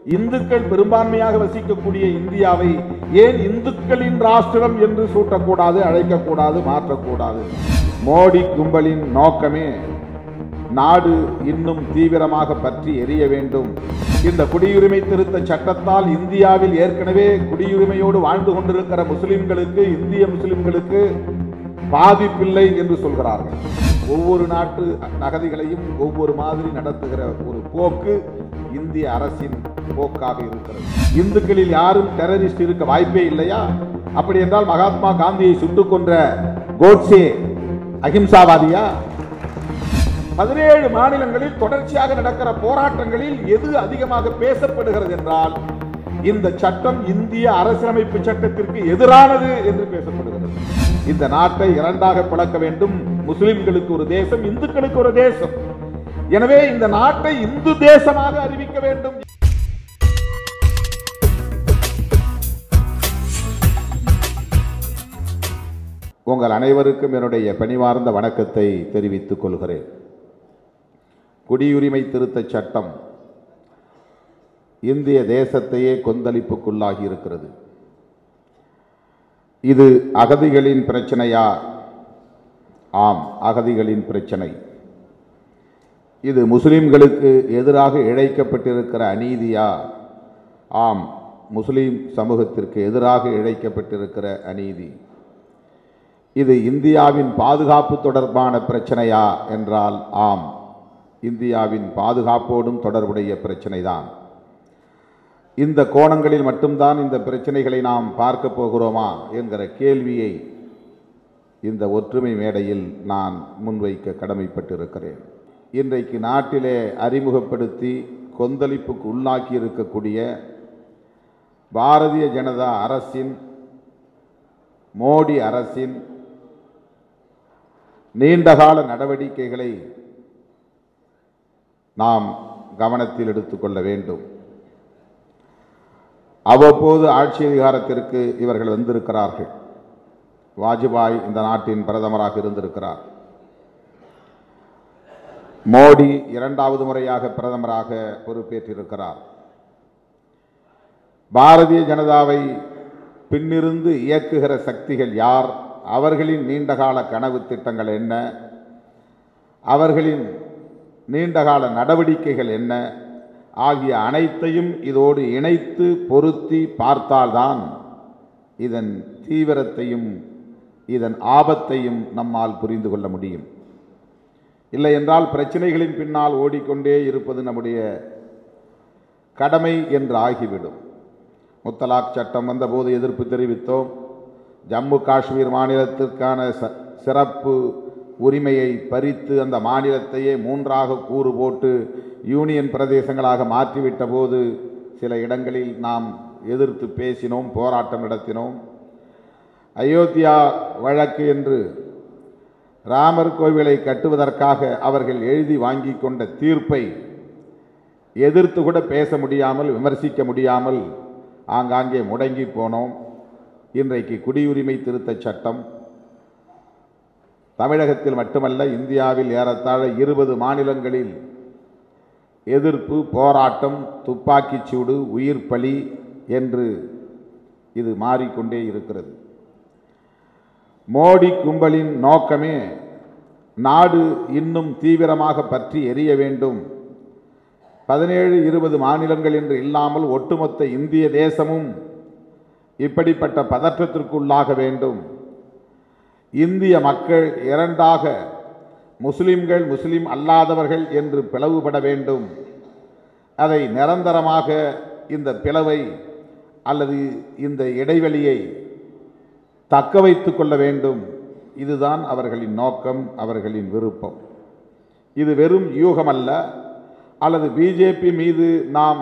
இந்துக்கள் பெரும்பான்மையாக வசிக்கக்கூடிய இந்தியாவை ஏன் இந்துக்களின் ராஷ்டிரம் என்று சூட்டக்கூடாது அழைக்கக்கூடாது மாற்றக்கூடாது மோடி கும்பலின் நோக்கமே நாடு இன்னும் தீவிரமாக பற்றி எரிய வேண்டும் இந்த குடியுரிமை திருத்த சட்டத்தால் இந்தியாவில் ஏற்கனவே குடியுரிமையோடு வாழ்ந்து கொண்டிருக்கிற முஸ்லிம்களுக்கு இந்திய முஸ்லிம்களுக்கு பாதிப்பில்லை என்று சொல்கிறார்கள் ஒவ்வொரு நாட்டு அகதிகளையும் ஒவ்வொரு மாதிரி நடத்துகிற ஒரு போக்கு இந்திய அரசின் போக்காக இருக்கிறது இந்துக்களில் யாரும் டெரரிஸ்ட் இருக்க வாய்ப்பே இல்லையா அப்படி என்றால் மகாத்மா காந்தியை சுட்டுக் கொன்ற கோட்சே அகிம்சாவாதியா பதினேழு மாநிலங்களில் தொடர்ச்சியாக நடக்கிற போராட்டங்களில் எது அதிகமாக பேசப்படுகிறது என்றால் இந்த சட்டம் இந்திய அரசியலமைப்பு சட்டத்திற்கு எதிரானது என்று பேசப்படுகிறது இந்த நாட்டை இரண்டாக பிளக்க வேண்டும் முஸ்லிம்களுக்கு ஒரு தேசம் இந்துக்களுக்கு ஒரு தேசம் எனவே இந்த நாட்டை இந்து தேசமாக அறிவிக்க வேண்டும் உங்கள் அனைவருக்கும் என்னுடைய பணிவார்ந்த வணக்கத்தை தெரிவித்துக் கொள்கிறேன் குடியுரிமை திருத்தச் சட்டம் இந்திய தேசத்தையே கொந்தளிப்புக்குள்ளாகி இருக்கிறது இது அகதிகளின் பிரச்சனையா ஆம் அகதிகளின் பிரச்சனை இது முஸ்லிம்களுக்கு எதிராக இழைக்கப்பட்டிருக்கிற அநீதியா ஆம் முஸ்லிம் சமூகத்திற்கு எதிராக இழைக்கப்பட்டிருக்கிற அநீதி இது இந்தியாவின் பாதுகாப்பு தொடர்பான பிரச்சனையா என்றால் ஆம் இந்தியாவின் பாதுகாப்போடும் தொடர்புடைய பிரச்சனைதான் இந்த கோணங்களில் மட்டும்தான் இந்த பிரச்சனைகளை நாம் பார்க்க போகிறோமா என்கிற கேள்வியை இந்த ஒற்றுமை மேடையில் நான் முன்வைக்க கடமைப்பட்டிருக்கிறேன் இன்றைக்கு நாட்டிலே அறிமுகப்படுத்தி கொந்தளிப்புக்கு உள்ளாக்கி இருக்கக்கூடிய பாரதிய ஜனதா அரசின் மோடி அரசின் நீண்டகால நடவடிக்கைகளை நாம் கவனத்தில் எடுத்துக்கொள்ள வேண்டும் அவ்வப்போது ஆட்சி அதிகாரத்திற்கு இவர்கள் வந்திருக்கிறார்கள் வாஜ்பாய் இந்த நாட்டின் பிரதமராக இருந்திருக்கிறார் மோடி இரண்டாவது முறையாக பிரதமராக பொறுப்பேற்றிருக்கிறார் பாரதிய ஜனதாவை பின்னிருந்து இயக்குகிற சக்திகள் யார் அவர்களின் நீண்டகால கனவு திட்டங்கள் என்ன அவர்களின் நீண்டகால நடவடிக்கைகள் என்ன ஆகிய அனைத்தையும் இதோடு இணைத்து பொருத்தி பார்த்தால்தான் இதன் தீவிரத்தையும் இதன் ஆபத்தையும் நம்மால் புரிந்து கொள்ள முடியும் இல்லை என்றால் பிரச்சனைகளின் பின்னால் ஓடிக்கொண்டே இருப்பது நம்முடைய கடமை என்று ஆகிவிடும் முத்தலாக் சட்டம் வந்தபோது எதிர்ப்பு தெரிவித்தோம் ஜம்மு காஷ்மீர் மாநிலத்திற்கான ச சிறப்பு உரிமையை பறித்து அந்த மாநிலத்தையே மூன்றாக கூறு போட்டு யூனியன் பிரதேசங்களாக மாற்றிவிட்ட போது சில இடங்களில் நாம் எதிர்த்து பேசினோம் போராட்டம் நடத்தினோம் அயோத்தியா வழக்கு என்று ராமர் கோவிலை கட்டுவதற்காக அவர்கள் எழுதி வாங்கி கொண்ட தீர்ப்பை எதிர்த்து கூட பேச முடியாமல் விமர்சிக்க முடியாமல் ஆங்காங்கே முடங்கி போனோம் இன்றைக்கு குடியுரிமை திருத்தச் சட்டம் தமிழகத்தில் மட்டுமல்ல இந்தியாவில் ஏறத்தாழ இருபது மாநிலங்களில் எதிர்ப்பு போராட்டம் துப்பாக்கிச் சூடு உயிர் பலி என்று இது மாறிக்கொண்டே இருக்கிறது மோடி கும்பலின் நோக்கமே நாடு இன்னும் தீவிரமாக பற்றி எரிய வேண்டும் பதினேழு இருபது மாநிலங்கள் என்று இல்லாமல் ஒட்டுமொத்த இந்திய தேசமும் இப்படிப்பட்ட பதற்றத்திற்குள்ளாக வேண்டும் இந்திய மக்கள் இரண்டாக முஸ்லிம்கள் முஸ்லிம் அல்லாதவர்கள் என்று பிளவுபட வேண்டும் அதை நிரந்தரமாக இந்த பிளவை அல்லது இந்த இடைவெளியை தக்க வைத்து கொள்ள வேண்டும் இதுதான் அவர்களின் நோக்கம் அவர்களின் விருப்பம் இது வெறும் யூகம் அல்ல அல்லது பிஜேபி மீது நாம்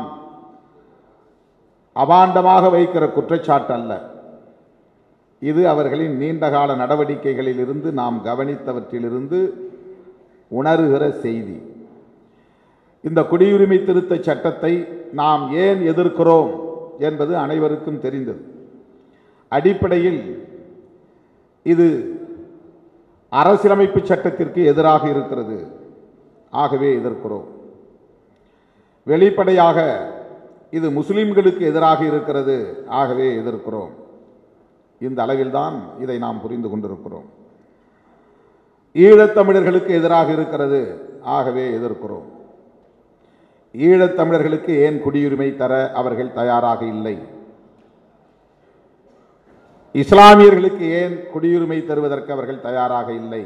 அபாண்டமாக வைக்கிற குற்றச்சாட்டு அல்ல இது அவர்களின் நீண்டகால நடவடிக்கைகளிலிருந்து நாம் கவனித்தவற்றிலிருந்து உணர்கிற செய்தி இந்த குடியுரிமை திருத்த சட்டத்தை நாம் ஏன் எதிர்க்கிறோம் என்பது அனைவருக்கும் தெரிந்தது அடிப்படையில் இது அரசியலமைப்பு சட்டத்திற்கு எதிராக இருக்கிறது ஆகவே எதிர்க்கிறோம் வெளிப்படையாக இது முஸ்லிம்களுக்கு எதிராக இருக்கிறது ஆகவே எதிர்க்கிறோம் இந்த அளவில்தான் இதை நாம் புரிந்து கொண்டிருக்கிறோம் ஈழத்தமிழர்களுக்கு எதிராக இருக்கிறது ஆகவே எதிர்க்கிறோம் ஈழத்தமிழர்களுக்கு ஏன் குடியுரிமை தர அவர்கள் தயாராக இல்லை இஸ்லாமியர்களுக்கு ஏன் குடியுரிமை தருவதற்கு அவர்கள் தயாராக இல்லை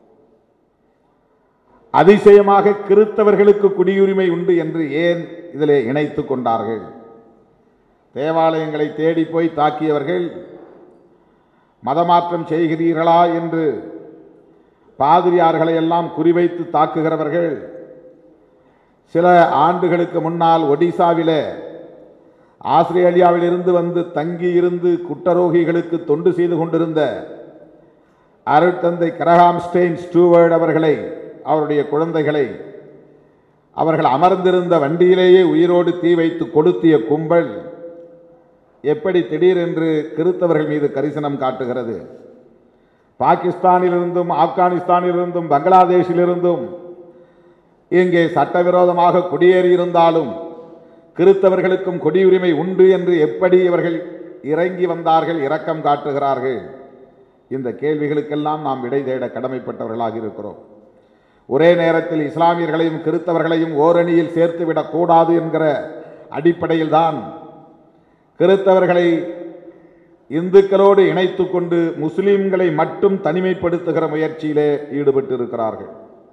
அதிசயமாக கிறித்தவர்களுக்கு குடியுரிமை உண்டு என்று ஏன் இதிலே இணைத்துக் கொண்டார்கள் தேவாலயங்களை தேடி போய் தாக்கியவர்கள் மதமாற்றம் செய்கிறீர்களா என்று பாதிரியார்களை எல்லாம் குறிவைத்து தாக்குகிறவர்கள் சில ஆண்டுகளுக்கு முன்னால் ஒடிசாவிலே ஆஸ்திரேலியாவிலிருந்து வந்து தங்கி இருந்து குட்டரோகிகளுக்கு தொண்டு செய்து கொண்டிருந்த அருட்தந்தை கிரகாம் ஸ்டெயின் ஸ்டூவர்ட் அவர்களை அவருடைய குழந்தைகளை அவர்கள் அமர்ந்திருந்த வண்டியிலேயே உயிரோடு தீ வைத்து கொளுத்திய கும்பல் எப்படி திடீரென்று கிறித்தவர்கள் மீது கரிசனம் காட்டுகிறது பாகிஸ்தானிலிருந்தும் ஆப்கானிஸ்தானிலிருந்தும் பங்களாதேஷிலிருந்தும் இங்கே சட்டவிரோதமாக குடியேறியிருந்தாலும் கிறித்தவர்களுக்கும் குடியுரிமை உண்டு என்று எப்படி இவர்கள் இறங்கி வந்தார்கள் இரக்கம் காட்டுகிறார்கள் இந்த கேள்விகளுக்கெல்லாம் நாம் விடை தேட கடமைப்பட்டவர்களாக இருக்கிறோம் ஒரே நேரத்தில் இஸ்லாமியர்களையும் கிறித்தவர்களையும் ஓரணியில் சேர்த்துவிடக் கூடாது என்கிற அடிப்படையில்தான் கிறித்தவர்களை இந்துக்களோடு இணைத்து கொண்டு முஸ்லிம்களை மட்டும் தனிமைப்படுத்துகிற முயற்சியிலே ஈடுபட்டு இருக்கிறார்கள்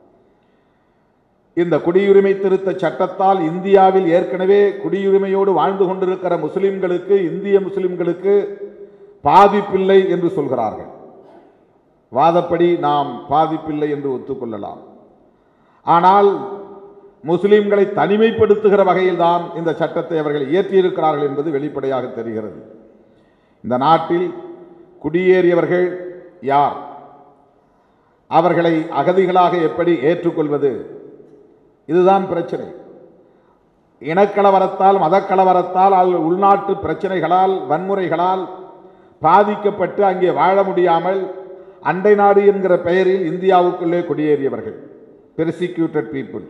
இந்த குடியுரிமை திருத்த சட்டத்தால் இந்தியாவில் ஏற்கனவே குடியுரிமையோடு வாழ்ந்து கொண்டிருக்கிற முஸ்லிம்களுக்கு இந்திய முஸ்லிம்களுக்கு பாதிப்பில்லை என்று சொல்கிறார்கள் வாதப்படி நாம் பாதிப்பில்லை என்று ஒத்துக்கொள்ளலாம் ஆனால் முஸ்லிம்களை தனிமைப்படுத்துகிற வகையில்தான் இந்த சட்டத்தை அவர்கள் இயற்றியிருக்கிறார்கள் என்பது வெளிப்படையாக தெரிகிறது இந்த நாட்டில் குடியேறியவர்கள் யார் அவர்களை அகதிகளாக எப்படி ஏற்றுக்கொள்வது இதுதான் பிரச்சனை இனக்கலவரத்தால் மதக்கலவரத்தால் அல்லது உள்நாட்டு பிரச்சனைகளால் வன்முறைகளால் பாதிக்கப்பட்டு அங்கே வாழ முடியாமல் அண்டை நாடு என்கிற பெயரில் இந்தியாவுக்குள்ளே குடியேறியவர்கள் பெர்சிக்யூட்டட் பீப்புள்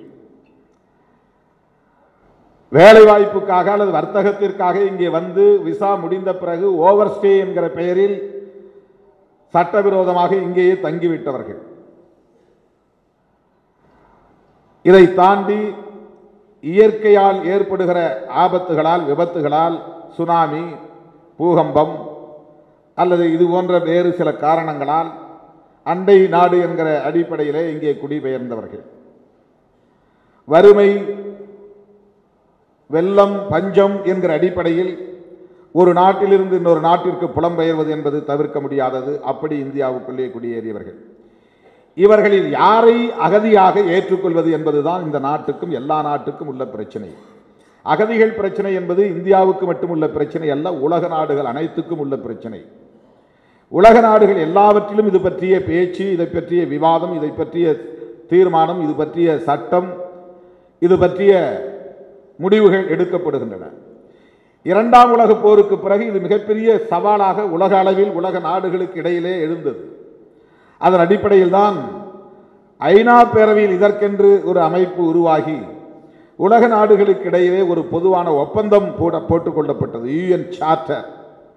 வேலை வாய்ப்புக்காக அல்லது வர்த்தகத்திற்காக இங்கே வந்து விசா முடிந்த பிறகு ஓவர் ஸ்டே என்கிற பெயரில் சட்டவிரோதமாக இங்கேயே தங்கிவிட்டவர்கள் இதை தாண்டி இயற்கையால் ஏற்படுகிற ஆபத்துகளால் விபத்துகளால் சுனாமி பூகம்பம் அல்லது இது போன்ற வேறு சில காரணங்களால் அண்டை நாடு என்கிற அடிப்படையிலே இங்கே குடிபெயர்ந்தவர்கள் வறுமை வெள்ளம் பஞ்சம் என்கிற அடிப்படையில் ஒரு நாட்டிலிருந்து இன்னொரு நாட்டிற்கு புலம்பெயர்வது என்பது தவிர்க்க முடியாதது அப்படி இந்தியாவுக்குள்ளே குடியேறியவர்கள் இவர்களில் யாரை அகதியாக ஏற்றுக்கொள்வது என்பதுதான் இந்த நாட்டுக்கும் எல்லா நாட்டுக்கும் உள்ள பிரச்சனை அகதிகள் பிரச்சனை என்பது இந்தியாவுக்கு மட்டும் உள்ள பிரச்சனை அல்ல உலக நாடுகள் அனைத்துக்கும் உள்ள பிரச்சனை உலக நாடுகள் எல்லாவற்றிலும் இது பற்றிய பேச்சு இதை பற்றிய விவாதம் இதை பற்றிய தீர்மானம் இது பற்றிய சட்டம் இது பற்றிய முடிவுகள் எடுக்கப்படுகின்றன இரண்டாம் உலக போருக்கு பிறகு இது மிகப்பெரிய சவாலாக உலக அளவில் உலக நாடுகளுக்கு இடையிலே எழுந்தது அதன் அடிப்படையில் தான் ஐநா பேரவையில் இதற்கென்று ஒரு அமைப்பு உருவாகி உலக நாடுகளுக்கு இடையிலே ஒரு பொதுவான ஒப்பந்தம் போட போட்டுக் கொள்ளப்பட்டது யூஎன் சார்ட்டர்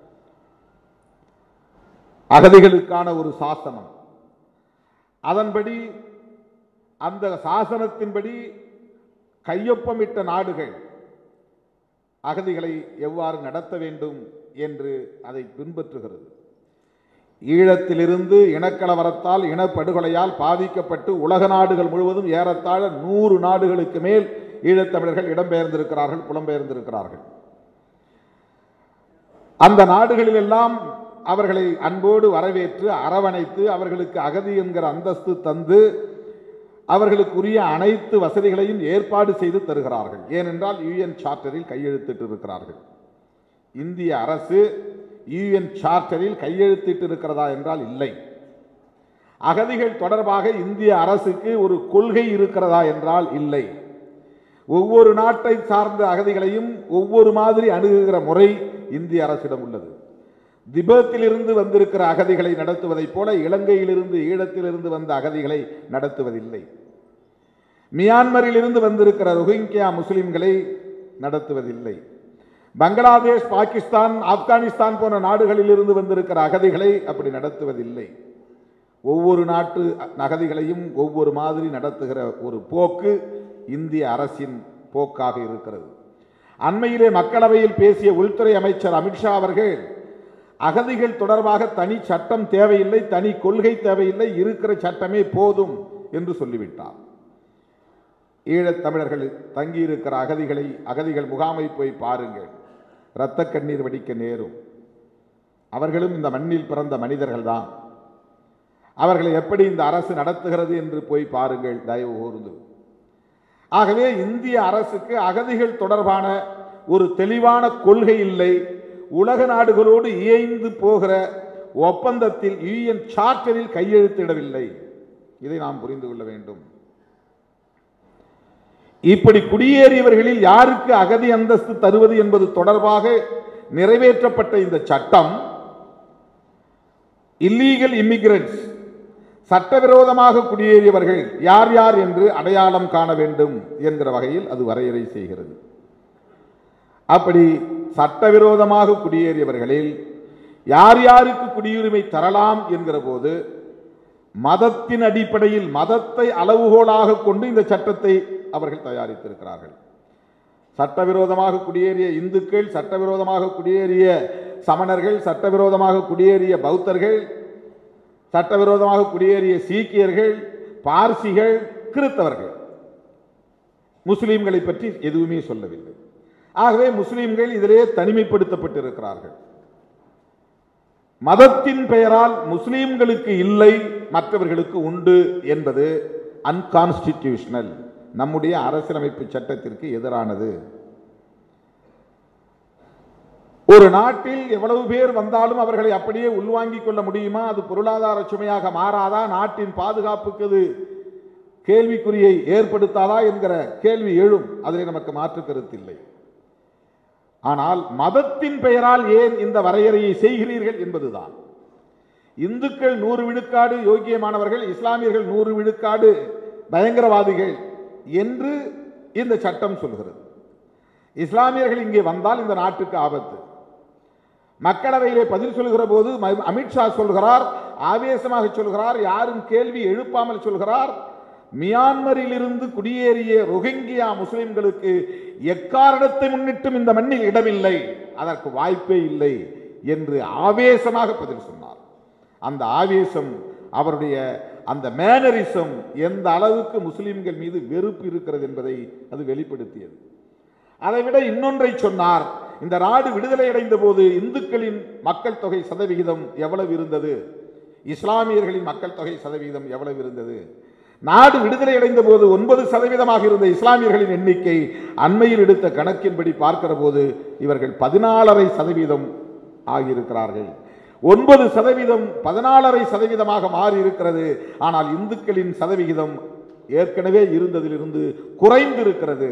அகதிகளுக்கான ஒரு சாசனம் அதன்படி அந்த சாசனத்தின்படி கையொப்பமிட்ட நாடுகள் அகதிகளை எவ்வாறு நடத்த வேண்டும் என்று அதை பின்பற்றுகிறது ஈழத்திலிருந்து இனக்கலவரத்தால் இனப்படுகொலையால் பாதிக்கப்பட்டு உலக நாடுகள் முழுவதும் ஏறத்தாழ நூறு நாடுகளுக்கு மேல் ஈழத்தமிழர்கள் இடம்பெயர்ந்திருக்கிறார்கள் புலம்பெயர்ந்திருக்கிறார்கள் அந்த நாடுகளில் எல்லாம் அவர்களை அன்போடு வரவேற்று அரவணைத்து அவர்களுக்கு அகதி என்கிற அந்தஸ்து தந்து அவர்களுக்குரிய அனைத்து வசதிகளையும் ஏற்பாடு செய்து தருகிறார்கள் ஏனென்றால் யுஎன் சார்ட்டரில் கையெழுத்திட்டு இருக்கிறார்கள் இந்திய அரசு யுஎன் சார்ட்டரில் கையெழுத்திட்டு இருக்கிறதா என்றால் இல்லை அகதிகள் தொடர்பாக இந்திய அரசுக்கு ஒரு கொள்கை இருக்கிறதா என்றால் இல்லை ஒவ்வொரு நாட்டை சார்ந்த அகதிகளையும் ஒவ்வொரு மாதிரி அணுகுகிற முறை இந்திய அரசிடம் உள்ளது திபெத்திலிருந்து வந்திருக்கிற அகதிகளை நடத்துவதைப் போல இலங்கையிலிருந்து ஈழத்திலிருந்து வந்த அகதிகளை நடத்துவதில்லை மியான்மரிலிருந்து வந்திருக்கிற ரோஹிங்கியா முஸ்லிம்களை நடத்துவதில்லை பங்களாதேஷ் பாகிஸ்தான் ஆப்கானிஸ்தான் போன்ற நாடுகளில் இருந்து வந்திருக்கிற அகதிகளை அப்படி நடத்துவதில்லை ஒவ்வொரு நாட்டு அகதிகளையும் ஒவ்வொரு மாதிரி நடத்துகிற ஒரு போக்கு இந்திய அரசின் போக்காக இருக்கிறது அண்மையிலே மக்களவையில் பேசிய உள்துறை அமைச்சர் அமித்ஷா அவர்கள் அகதிகள் தொடர்பாக தனி சட்டம் தேவையில்லை தனி கொள்கை தேவையில்லை இருக்கிற சட்டமே போதும் என்று சொல்லிவிட்டார் ஈழத் தமிழர்கள் தங்கியிருக்கிற அகதிகளை அகதிகள் முகாமை போய் பாருங்கள் இரத்த கண்ணீர் வடிக்க நேரும் அவர்களும் இந்த மண்ணில் பிறந்த மனிதர்கள்தான் அவர்களை எப்படி இந்த அரசு நடத்துகிறது என்று போய் பாருங்கள் தயவு கூர்ந்து ஆகவே இந்திய அரசுக்கு அகதிகள் தொடர்பான ஒரு தெளிவான கொள்கை இல்லை உலக நாடுகளோடு இயைந்து போகிற ஒப்பந்தத்தில் யுஎன் சார்ட்டரில் கையெழுத்திடவில்லை இதை நாம் புரிந்து கொள்ள வேண்டும் இப்படி குடியேறியவர்களில் யாருக்கு அகதி அந்தஸ்து தருவது என்பது தொடர்பாக நிறைவேற்றப்பட்ட இந்த சட்டம் இல்லீகல் இமிகிரண்ட்ஸ் சட்டவிரோதமாக குடியேறியவர்கள் யார் யார் என்று அடையாளம் காண வேண்டும் என்கிற வகையில் அது வரையறை செய்கிறது அப்படி சட்டவிரோதமாக குடியேறியவர்களில் யார் யாருக்கு குடியுரிமை தரலாம் என்கிற போது மதத்தின் அடிப்படையில் மதத்தை அளவுகோலாக கொண்டு இந்த சட்டத்தை அவர்கள் தயாரித்திருக்கிறார்கள் சட்டவிரோதமாக குடியேறிய இந்துக்கள் சட்டவிரோதமாக குடியேறிய சமணர்கள் சட்டவிரோதமாக குடியேறிய பௌத்தர்கள் சட்டவிரோதமாக குடியேறிய சீக்கியர்கள் பார்சிகள் கிறித்தவர்கள் முஸ்லிம்களை பற்றி எதுவுமே சொல்லவில்லை ஆகவே முஸ்லிம்கள் இதிலே தனிமைப்படுத்தப்பட்டிருக்கிறார்கள் மதத்தின் பெயரால் முஸ்லிம்களுக்கு இல்லை மற்றவர்களுக்கு உண்டு என்பது அன்கான்ஸ்டிடியூஷனல் நம்முடைய அரசியலமைப்பு சட்டத்திற்கு எதிரானது ஒரு நாட்டில் எவ்வளவு பேர் வந்தாலும் அவர்களை அப்படியே உள்வாங்கிக் கொள்ள முடியுமா அது பொருளாதார சுமையாக மாறாதா நாட்டின் பாதுகாப்புக்கு அது கேள்விக்குறியை ஏற்படுத்தாதா என்கிற கேள்வி எழும் அதில் நமக்கு மாற்று கருத்தில்லை ஆனால் மதத்தின் பெயரால் ஏன் இந்த வரையறையை செய்கிறீர்கள் என்பதுதான் இந்துக்கள் நூறு விழுக்காடு யோக்கியமானவர்கள் இஸ்லாமியர்கள் நூறு விழுக்காடு பயங்கரவாதிகள் என்று இந்த சட்டம் சொல்கிறது இஸ்லாமியர்கள் இங்கே வந்தால் இந்த நாட்டுக்கு ஆபத்து மக்களவையிலே பதில் சொல்கிற போது ம- அமித்ஷா சொல்கிறார் ஆவேசமாக சொல்கிறார் யாரும் கேள்வி எழுப்பாமல் சொல்கிறார் மியான்மரில் இருந்து குடியேறிய ரோஹிங்கியா முஸ்லிம்களுக்கு எக்காரணத்தை முன்னிட்டும் இந்த மண்ணில் இடமில்லை அதற்கு வாய்ப்பே இல்லை என்று ஆவேசமாக பதில் சொன்னார் அந்த ஆவேசம் அவருடைய அந்த மேனரிசம் எந்த அளவுக்கு முஸ்லிம்கள் மீது வெறுப்பு இருக்கிறது என்பதை அது வெளிப்படுத்தியது அதைவிட இன்னொன்றை சொன்னார் இந்த நாடு விடுதலை அடைந்த போது இந்துக்களின் மக்கள் தொகை சதவிகிதம் எவ்வளவு இருந்தது இஸ்லாமியர்களின் மக்கள் தொகை சதவிகிதம் எவ்வளவு இருந்தது நாடு விடுதலை அடைந்த போது ஒன்பது சதவீதமாக இருந்த இஸ்லாமியர்களின் எண்ணிக்கை அண்மையில் எடுத்த கணக்கின்படி பார்க்கிற போது இவர்கள் பதினாலரை சதவீதம் ஆகியிருக்கிறார்கள் ஒன்பது சதவீதம் பதினாலரை சதவீதமாக மாறி இருக்கிறது ஆனால் இந்துக்களின் சதவிகிதம் ஏற்கனவே இருந்ததிலிருந்து குறைந்திருக்கிறது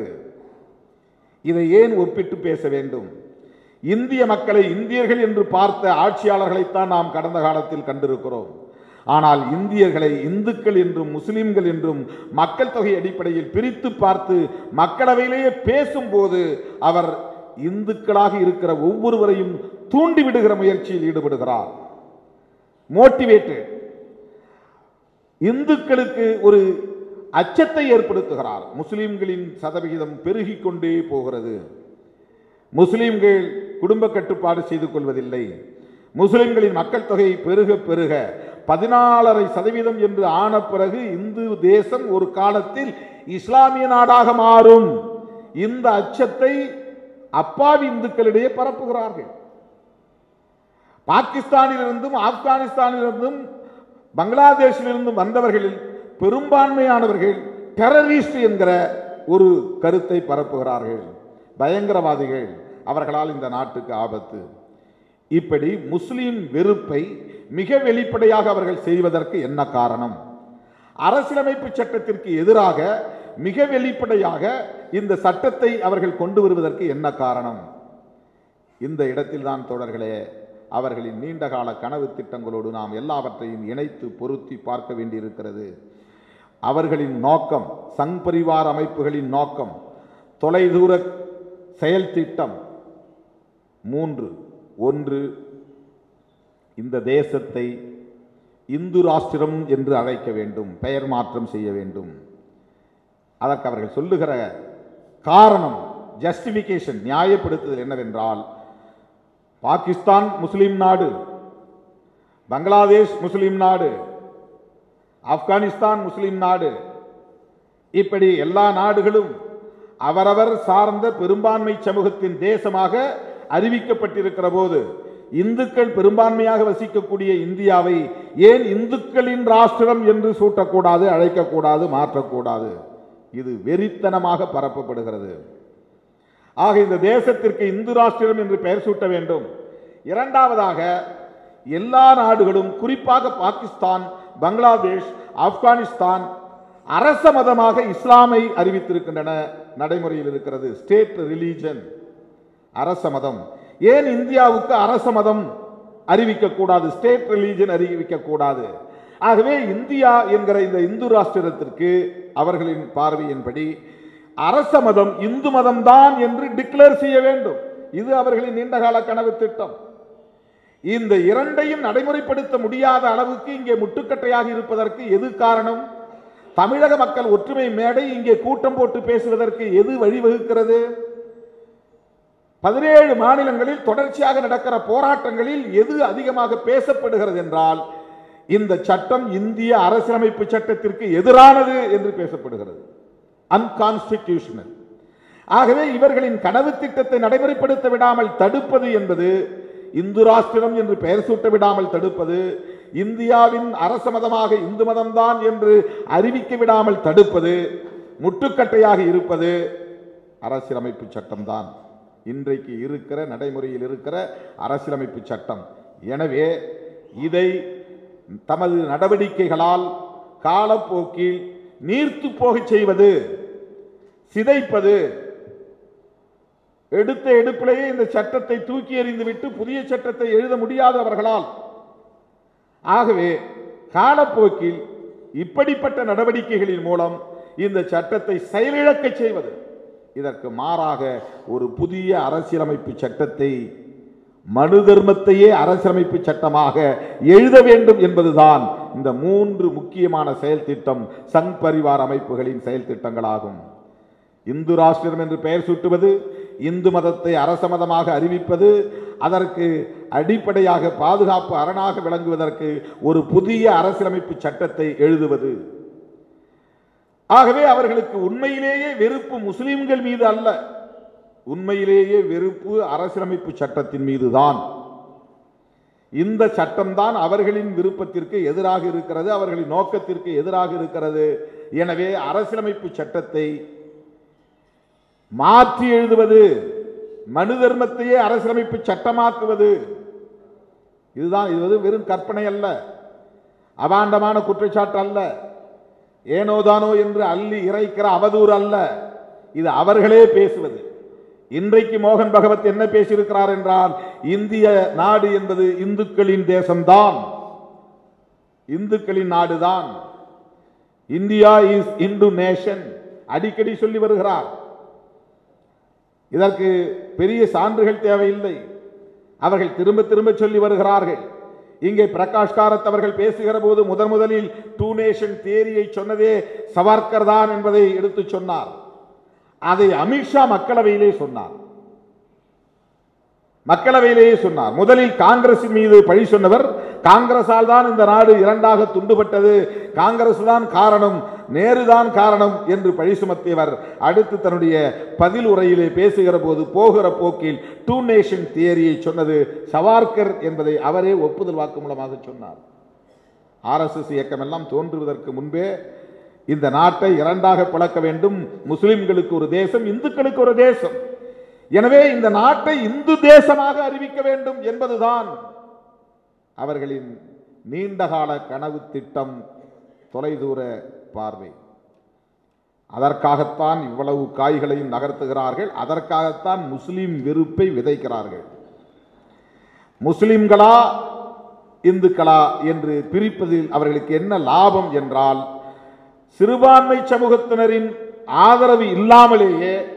இதை ஏன் ஒப்பிட்டு பேச வேண்டும் இந்திய மக்களை இந்தியர்கள் என்று பார்த்த ஆட்சியாளர்களைத்தான் நாம் கடந்த காலத்தில் கண்டிருக்கிறோம் ஆனால் இந்தியர்களை இந்துக்கள் என்றும் முஸ்லிம்கள் என்றும் மக்கள் தொகை அடிப்படையில் பிரித்து பார்த்து மக்களவையிலேயே பேசும்போது அவர் இந்துக்களாக இருக்கிற ஒவ்வொருவரையும் தூண்டிவிடுகிற முயற்சியில் ஈடுபடுகிறார் மோட்டிவேட்டட் இந்துக்களுக்கு ஒரு அச்சத்தை ஏற்படுத்துகிறார் முஸ்லிம்களின் சதவிகிதம் பெருகிக் கொண்டே போகிறது முஸ்லிம்கள் குடும்ப கட்டுப்பாடு செய்து கொள்வதில்லை முஸ்லிம்களின் மக்கள் தொகை பெருக பெருக பதினாலரை சதவீதம் என்று ஆன பிறகு இந்து தேசம் ஒரு காலத்தில் இஸ்லாமிய நாடாக மாறும் இந்த அச்சத்தை அப்பாவி இந்துக்களிடையே பரப்புகிறார்கள் பாகிஸ்தானிலிருந்தும் ஆப்கானிஸ்தானிலிருந்தும் பங்களாதேஷிலிருந்தும் வந்தவர்களில் பெரும்பான்மையானவர்கள் டெரரிஸ்ட் என்கிற ஒரு கருத்தை பரப்புகிறார்கள் பயங்கரவாதிகள் அவர்களால் இந்த நாட்டுக்கு ஆபத்து இப்படி முஸ்லிம் வெறுப்பை மிக வெளிப்படையாக அவர்கள் செய்வதற்கு என்ன காரணம் அரசியலமைப்பு சட்டத்திற்கு எதிராக மிக வெளிப்படையாக இந்த சட்டத்தை அவர்கள் கொண்டு வருவதற்கு என்ன காரணம் இந்த இடத்தில் தான் தோழர்களே அவர்களின் நீண்டகால கனவு திட்டங்களோடு நாம் எல்லாவற்றையும் இணைத்து பொருத்தி பார்க்க வேண்டியிருக்கிறது அவர்களின் நோக்கம் சங் பரிவார் அமைப்புகளின் நோக்கம் தொலைதூர செயல் திட்டம் மூன்று ஒன்று இந்த தேசத்தை இந்து ராஷ்டிரம் என்று அழைக்க வேண்டும் பெயர் மாற்றம் செய்ய வேண்டும் அதற்கு அவர்கள் சொல்லுகிற காரணம் ஜஸ்டிஃபிகேஷன் நியாயப்படுத்துதல் என்னவென்றால் பாகிஸ்தான் முஸ்லிம் நாடு பங்களாதேஷ் முஸ்லிம் நாடு ஆப்கானிஸ்தான் முஸ்லிம் நாடு இப்படி எல்லா நாடுகளும் அவரவர் சார்ந்த பெரும்பான்மை சமூகத்தின் தேசமாக அறிவிக்கப்பட்டிருக்கிற போது இந்துக்கள் பெரும்பான்மையாக வசிக்கக்கூடிய இந்தியாவை ஏன் இந்துக்களின் ராஷ்டிரம் என்று சூட்டக்கூடாது அழைக்கக்கூடாது மாற்றக்கூடாது இது வெறித்தனமாக பரப்பப்படுகிறது ஆக இந்த தேசத்திற்கு இந்து ராஷ்டிரம் என்று பெயர் சூட்ட வேண்டும் இரண்டாவதாக எல்லா நாடுகளும் குறிப்பாக பாகிஸ்தான் பங்களாதேஷ் ஆப்கானிஸ்தான் அரச மதமாக இஸ்லாமை அறிவித்திருக்கின்றன நடைமுறையில் இருக்கிறது ஸ்டேட் ரிலீஜன் அரச மதம் ஏன் இந்தியாவுக்கு அரச மதம் அறிவிக்கக்கூடாது ஸ்டேட் ரிலீஜன் அறிவிக்கக்கூடாது ஆகவே இந்தியா என்கிற இந்த இந்து ராஷ்டிரத்திற்கு அவர்களின் பார்வையின்படி அரச மதம் இந்து மதம்தான் என்று டிக்ளேர் செய்ய வேண்டும் இது அவர்களின் நீண்டகால கனவு திட்டம் இந்த இரண்டையும் நடைமுறைப்படுத்த முடியாத அளவுக்கு இங்கே முட்டுக்கட்டையாக இருப்பதற்கு எது காரணம் தமிழக மக்கள் ஒற்றுமை மேடை இங்கே கூட்டம் போட்டு பேசுவதற்கு எது வழிவகுக்கிறது பதினேழு மாநிலங்களில் தொடர்ச்சியாக நடக்கிற போராட்டங்களில் எது அதிகமாக பேசப்படுகிறது என்றால் இந்த சட்டம் இந்திய அரசியலமைப்பு சட்டத்திற்கு எதிரானது என்று பேசப்படுகிறது அன்கான்ஸ்டிடியூஷனல் ஆகவே இவர்களின் கனவு திட்டத்தை நடைமுறைப்படுத்த விடாமல் தடுப்பது என்பது இந்து ராஷ்டிரம் என்று பெயர் சூட்ட விடாமல் தடுப்பது இந்தியாவின் அரச மதமாக இந்து மதம்தான் என்று அறிவிக்க விடாமல் தடுப்பது முட்டுக்கட்டையாக இருப்பது அரசியலமைப்பு சட்டம்தான் இன்றைக்கு இருக்கிற நடைமுறையில் இருக்கிற அரசியலமைப்பு சட்டம் எனவே இதை தமது நடவடிக்கைகளால் காலப்போக்கில் நீர்த்து போகச் செய்வது சிதைப்பது எடுத்த எடுப்பிலேயே இந்த சட்டத்தை தூக்கி எறிந்துவிட்டு புதிய சட்டத்தை எழுத முடியாது அவர்களால் ஆகவே காலப்போக்கில் இப்படிப்பட்ட நடவடிக்கைகளின் மூலம் இந்த சட்டத்தை செயலிழக்கச் செய்வது இதற்கு மாறாக ஒரு புதிய அரசியலமைப்பு சட்டத்தை மனு தர்மத்தையே அரசியலமைப்பு சட்டமாக எழுத வேண்டும் என்பதுதான் இந்த மூன்று முக்கியமான செயல் திட்டம் சங் பரிவார் அமைப்புகளின் செயல் திட்டங்களாகும் இந்து ராஷ்டிரம் என்று பெயர் சூட்டுவது இந்து மதத்தை அரச மதமாக அறிவிப்பது அதற்கு அடிப்படையாக பாதுகாப்பு அரணாக விளங்குவதற்கு ஒரு புதிய அரசியலமைப்பு சட்டத்தை எழுதுவது ஆகவே அவர்களுக்கு உண்மையிலேயே வெறுப்பு முஸ்லிம்கள் மீது அல்ல உண்மையிலேயே வெறுப்பு அரசியலமைப்பு சட்டத்தின் மீதுதான் இந்த சட்டம்தான் அவர்களின் விருப்பத்திற்கு எதிராக இருக்கிறது அவர்களின் நோக்கத்திற்கு எதிராக இருக்கிறது எனவே அரசியலமைப்பு சட்டத்தை மாற்றி எழுதுவது மனு தர்மத்தையே அரசியலமைப்பு சட்டமாக்குவது இதுதான் இது வெறும் கற்பனை அல்ல அபாண்டமான குற்றச்சாட்டு அல்ல ஏனோதானோ என்று அள்ளி இறைக்கிற அவதூறு அல்ல இது அவர்களே பேசுவது இன்றைக்கு மோகன் பகவத் என்ன பேசியிருக்கிறார் என்றால் இந்திய நாடு என்பது இந்துக்களின் தேசம்தான் இந்துக்களின் நாடுதான் இந்தியா இஸ் இந்து நேஷன் அடிக்கடி சொல்லி வருகிறார் இதற்கு பெரிய சான்றுகள் தேவையில்லை அவர்கள் திரும்ப திரும்ப சொல்லி வருகிறார்கள் இங்கே பிரகாஷ் காரத் அவர்கள் பேசுகிற போது முதன் முதலில் டூ நேஷன் தேரியை சொன்னதே சவார்கர் தான் என்பதை எடுத்து சொன்னார் அதை அமித்ஷா மக்களவையிலே சொன்னார் மக்களவையிலேயே சொன்னார் முதலில் காங்கிரஸ் மீது பழி சொன்னவர் காங்கிரஸால் தான் இந்த நாடு இரண்டாக துண்டுபட்டது காங்கிரஸ் தான் காரணம் நேரு தான் காரணம் என்று பழி சுமத்தியவர் அடுத்து தன்னுடைய பதில் உரையிலே பேசுகிற போது போகிற போக்கில் டூ நேஷன் தியரியை சொன்னது சவார்கர் என்பதை அவரே ஒப்புதல் வாக்கு மூலமாக சொன்னார் ஆர்எஸ்எஸ் இயக்கம் எல்லாம் தோன்றுவதற்கு முன்பே இந்த நாட்டை இரண்டாக பிளக்க வேண்டும் முஸ்லிம்களுக்கு ஒரு தேசம் இந்துக்களுக்கு ஒரு தேசம் எனவே இந்த நாட்டை இந்து தேசமாக அறிவிக்க வேண்டும் என்பதுதான் அவர்களின் நீண்டகால கனவு திட்டம் தொலைதூர பார்வை அதற்காகத்தான் இவ்வளவு காய்களையும் நகர்த்துகிறார்கள் அதற்காகத்தான் முஸ்லிம் வெறுப்பை விதைக்கிறார்கள் முஸ்லிம்களா இந்துக்களா என்று பிரிப்பதில் அவர்களுக்கு என்ன லாபம் என்றால் சிறுபான்மை சமூகத்தினரின் ஆதரவு இல்லாமலேயே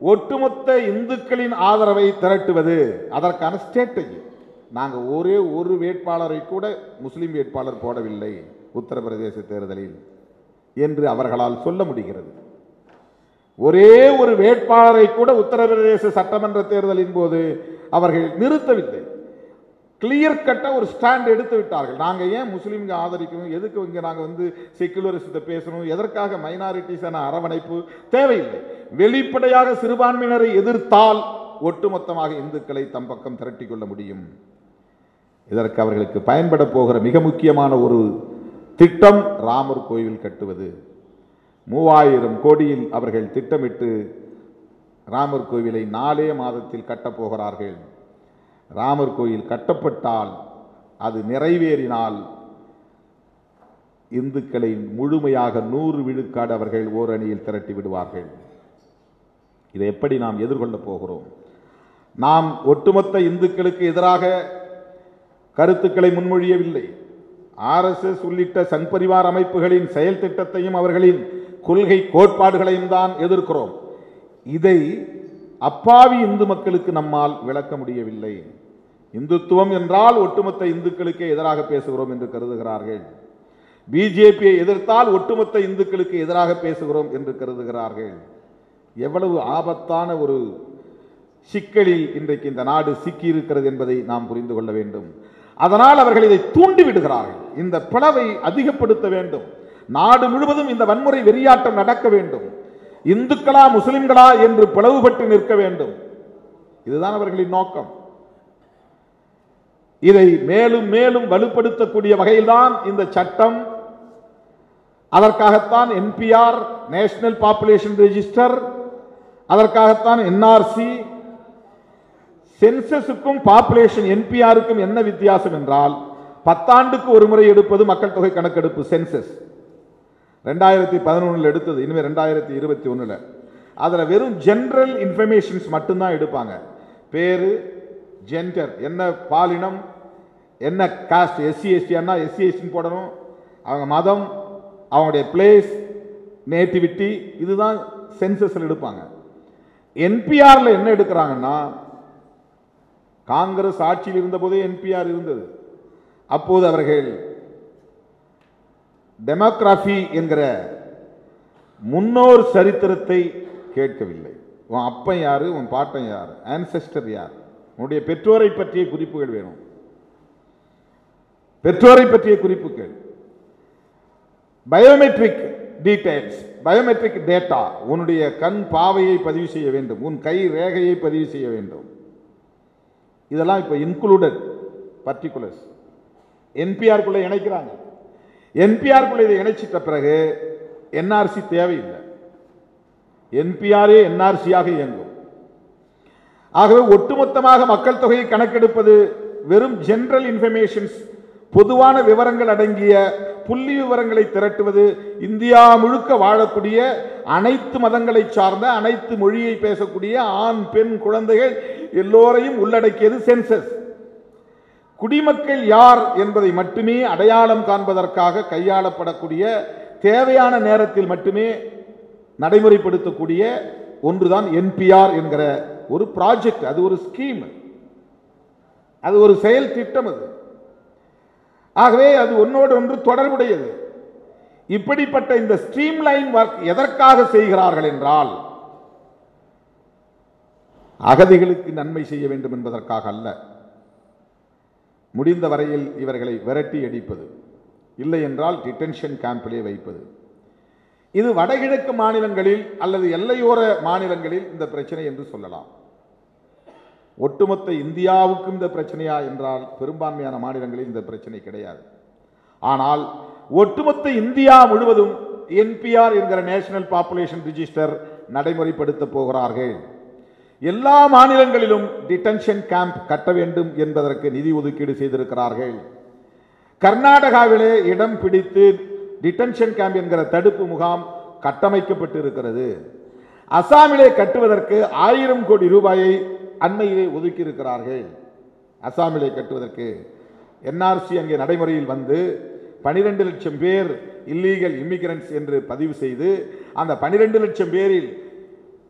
ஒட்டுமொத்த இந்துக்களின் ஆதரவை திரட்டுவது அதற்கான ஸ்ட்ராட்டஜி நாங்கள் ஒரே ஒரு வேட்பாளரை கூட முஸ்லிம் வேட்பாளர் போடவில்லை உத்தரப்பிரதேச தேர்தலில் என்று அவர்களால் சொல்ல முடிகிறது ஒரே ஒரு வேட்பாளரை கூட உத்தரப்பிரதேச சட்டமன்ற தேர்தலின் போது அவர்கள் நிறுத்தவில்லை கிளியர் கட்ட ஒரு ஸ்டாண்ட் எடுத்து விட்டார்கள் நாங்கள் ஏன் முஸ்லீம்க ஆதரிக்கணும் எதுக்கு இங்கே நாங்கள் வந்து செக்குலரிசத்தை பேசணும் எதற்காக மைனாரிட்டிஸான அரவணைப்பு தேவையில்லை வெளிப்படையாக சிறுபான்மையினரை எதிர்த்தால் ஒட்டுமொத்தமாக இந்துக்களை தம் பக்கம் திரட்டிக் கொள்ள முடியும் இதற்கு அவர்களுக்கு பயன்பட போகிற மிக முக்கியமான ஒரு திட்டம் ராமர் கோயில் கட்டுவது மூவாயிரம் கோடியில் அவர்கள் திட்டமிட்டு ராமர் கோவிலை நாலே மாதத்தில் கட்டப் போகிறார்கள் ராமர் கோயில் கட்டப்பட்டால் அது நிறைவேறினால் இந்துக்களை முழுமையாக நூறு விழுக்காடு அவர்கள் ஓரணியில் திரட்டி விடுவார்கள் இதை எப்படி நாம் எதிர்கொள்ளப் போகிறோம் நாம் ஒட்டுமொத்த இந்துக்களுக்கு எதிராக கருத்துக்களை முன்மொழியவில்லை ஆர்எஸ்எஸ் உள்ளிட்ட சங் பரிவார் அமைப்புகளின் செயல் திட்டத்தையும் அவர்களின் கொள்கை கோட்பாடுகளையும் தான் எதிர்க்கிறோம் இதை அப்பாவி இந்து மக்களுக்கு நம்மால் விளக்க முடியவில்லை இந்துத்துவம் என்றால் ஒட்டுமொத்த இந்துக்களுக்கே எதிராக பேசுகிறோம் என்று கருதுகிறார்கள் பிஜேபியை எதிர்த்தால் ஒட்டுமொத்த இந்துக்களுக்கு எதிராக பேசுகிறோம் என்று கருதுகிறார்கள் எவ்வளவு ஆபத்தான ஒரு சிக்கலில் இன்றைக்கு இந்த நாடு சிக்கி இருக்கிறது என்பதை நாம் புரிந்து கொள்ள வேண்டும் அதனால் அவர்கள் இதை தூண்டி விடுகிறார்கள் இந்த பிளவை அதிகப்படுத்த வேண்டும் நாடு முழுவதும் இந்த வன்முறை வெறியாட்டம் நடக்க வேண்டும் இந்துக்களா முஸ்லிம்களா என்று பிளவுபட்டு நிற்க வேண்டும் இதுதான் அவர்களின் நோக்கம் இதை மேலும் மேலும் வலுப்படுத்தக்கூடிய வகையில்தான் இந்த சட்டம் அதற்காகத்தான் என்பிஆர் நேஷனல் பாப்புலேஷன் ரெஜிஸ்டர் அதற்காகத்தான் என்ஆர்சி சென்சஸுக்கும் பாப்புலேஷன் என்பிஆருக்கும் என்ன வித்தியாசம் என்றால் பத்தாண்டுக்கு ஒரு முறை எடுப்பது மக்கள் தொகை கணக்கெடுப்பு சென்சஸ் ரெண்டாயிரத்தி பதினொன்றில் எடுத்தது இனிமேல் ரெண்டாயிரத்தி இருபத்தி ஒன்றில் அதில் வெறும் ஜென்ரல் இன்ஃபர்மேஷன்ஸ் மட்டும்தான் எடுப்பாங்க பேர் ஜெண்டர் என்ன பாலினம் என்ன காஸ்ட் எஸ்சி எஸ்டின்னா எஸ்சி எஸ்டின்னு போடணும் அவங்க மதம் அவங்களுடைய பிளேஸ் நேட்டிவிட்டி இதுதான் சென்சஸில் எடுப்பாங்க என்பிஆரில் என்ன எடுக்கிறாங்கன்னா காங்கிரஸ் ஆட்சியில் இருந்தபோதே என்பிஆர் இருந்தது அப்போது அவர்கள் டெமோகிராஃபி என்கிற முன்னோர் சரித்திரத்தை கேட்கவில்லை உன் அப்பன் யாரு உன் பாட்டன் யார் ஆன்செஸ்டர் யார் உன்னுடைய பெற்றோரை பற்றிய குறிப்புகள் வேணும் பெற்றோரை பற்றிய குறிப்புகள் பயோமெட்ரிக் டீடைல்ஸ் பயோமெட்ரிக் டேட்டா உன்னுடைய கண் பாவையை பதிவு செய்ய வேண்டும் உன் கை ரேகையை பதிவு செய்ய வேண்டும் இதெல்லாம் இப்போ இன்க்ளூடட் பர்டிகுலர்ஸ் என்பிஆருக்குள்ளே இணைக்கிறாங்க என்பிஆருக்குள்ளே இதை இணைச்சிட்ட பிறகு என்ஆர்சி தேவையில்லை என்பிஆரே என்ஆர்சியாக இயங்கும் ஆகவே ஒட்டுமொத்தமாக மக்கள் தொகையை கணக்கெடுப்பது வெறும் ஜெனரல் இன்ஃபர்மேஷன்ஸ் பொதுவான விவரங்கள் அடங்கிய புள்ளி விவரங்களை திரட்டுவது இந்தியா முழுக்க வாழக்கூடிய அனைத்து மதங்களை சார்ந்த அனைத்து மொழியை பேசக்கூடிய ஆண் பெண் குழந்தைகள் எல்லோரையும் உள்ளடக்கியது சென்சஸ் குடிமக்கள் யார் என்பதை மட்டுமே அடையாளம் காண்பதற்காக கையாளப்படக்கூடிய தேவையான நேரத்தில் மட்டுமே நடைமுறைப்படுத்தக்கூடிய ஒன்றுதான் என்பிஆர் என்கிற ஒரு ப்ராஜெக்ட் அது ஒரு ஸ்கீம் அது ஒரு செயல் திட்டம் அது ஆகவே அது ஒன்னோடு ஒன்று தொடர்புடையது இப்படிப்பட்ட இந்த ஸ்ட்ரீம்லைன் ஒர்க் எதற்காக செய்கிறார்கள் என்றால் அகதிகளுக்கு நன்மை செய்ய வேண்டும் என்பதற்காக அல்ல முடிந்த வரையில் இவர்களை விரட்டி அடிப்பது இல்லை என்றால் டிடென்ஷன் கேம்பிலே வைப்பது இது வடகிழக்கு மாநிலங்களில் அல்லது எல்லையோர மாநிலங்களில் இந்த பிரச்சனை என்று சொல்லலாம் ஒட்டுமொத்த இந்தியாவுக்கும் இந்த பிரச்சனையா என்றால் பெரும்பான்மையான மாநிலங்களில் இந்த பிரச்சனை கிடையாது ஆனால் ஒட்டுமொத்த இந்தியா முழுவதும் என்பிஆர் என்கிற நேஷனல் பாப்புலேஷன் ரிஜிஸ்டர் நடைமுறைப்படுத்த போகிறார்கள் எல்லா மாநிலங்களிலும் டிடென்ஷன் கேம்ப் கட்ட வேண்டும் என்பதற்கு நிதி ஒதுக்கீடு செய்திருக்கிறார்கள் கர்நாடகாவிலே இடம் பிடித்து டிடென்ஷன் கேம்ப் என்கிற தடுப்பு முகாம் கட்டமைக்கப்பட்டு இருக்கிறது அசாமிலே கட்டுவதற்கு ஆயிரம் கோடி ரூபாயை அண்மையிலே ஒதுக்கி இருக்கிறார்கள் அசாமிலே கட்டுவதற்கு என்ஆர்சி அங்கே நடைமுறையில் வந்து பனிரெண்டு லட்சம் பேர் இல்லீகல் இமிகிரண்ட்ஸ் என்று பதிவு செய்து அந்த பனிரெண்டு லட்சம் பேரில்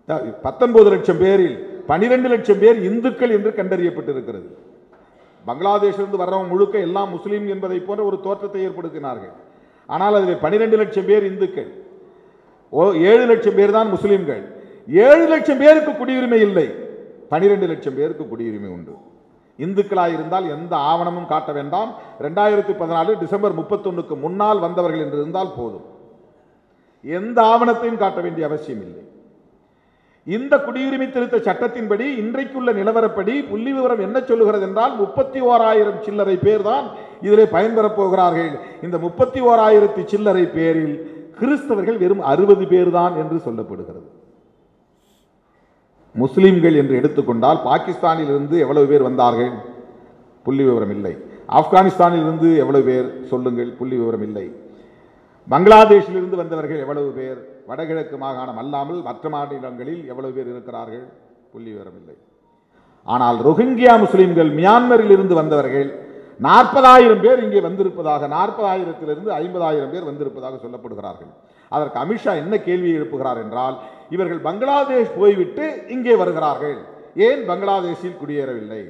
பத்தொன்பது லட்சம் பேரில் பனிரெண்டு லட்சம் பேர் இந்துக்கள் என்று கண்டறியப்பட்டிருக்கிறது பங்களாதேஷிலிருந்து வர்றவங்க முழுக்க எல்லாம் முஸ்லீம் என்பதை போன்ற ஒரு தோற்றத்தை ஏற்படுத்தினார்கள் ஆனால் அதில் பனிரெண்டு லட்சம் பேர் இந்துக்கள் ஓ ஏழு லட்சம் பேர் தான் முஸ்லீம்கள் ஏழு லட்சம் பேருக்கு குடியுரிமை இல்லை பனிரெண்டு லட்சம் பேருக்கு குடியுரிமை உண்டு இந்துக்களாக இருந்தால் எந்த ஆவணமும் காட்ட வேண்டாம் ரெண்டாயிரத்தி பதினாலு டிசம்பர் முப்பத்தொன்னுக்கு முன்னால் வந்தவர்கள் என்று இருந்தால் போதும் எந்த ஆவணத்தையும் காட்ட வேண்டிய அவசியம் இல்லை இந்த குடியுரிமை திருத்த சட்டத்தின்படி இன்றைக்குள்ள நிலவரப்படி புள்ளி விவரம் என்ன சொல்லுகிறது என்றால் முப்பத்தி ஓராயிரம் சில்லறை பேர் தான் இதிலே பயன்பெறப் போகிறார்கள் இந்த முப்பத்தி ஓராயிரத்தி சில்லறை பேரில் கிறிஸ்தவர்கள் வெறும் அறுபது பேர் தான் என்று சொல்லப்படுகிறது முஸ்லிம்கள் என்று எடுத்துக்கொண்டால் பாகிஸ்தானில் இருந்து எவ்வளவு பேர் வந்தார்கள் புள்ளி விவரம் இல்லை ஆப்கானிஸ்தானில் இருந்து எவ்வளவு பேர் சொல்லுங்கள் புள்ளி விவரம் இல்லை பங்களாதேஷிலிருந்து வந்தவர்கள் எவ்வளவு பேர் வடகிழக்கு மாகாணம் அல்லாமல் மற்ற மாநிலங்களில் எவ்வளவு பேர் இருக்கிறார்கள் புள்ளி விவரம் இல்லை ஆனால் ரோஹிங்கியா முஸ்லிம்கள் மியான்மரில் இருந்து வந்தவர்கள் நாற்பதாயிரம் பேர் இங்கே வந்திருப்பதாக நாற்பதாயிரத்திலிருந்து ஐம்பதாயிரம் பேர் வந்திருப்பதாக சொல்லப்படுகிறார்கள் அதற்கு அமித்ஷா என்ன கேள்வி எழுப்புகிறார் என்றால் இவர்கள் பங்களாதேஷ் போய்விட்டு இங்கே வருகிறார்கள் ஏன் பங்களாதேஷில் குடியேறவில்லை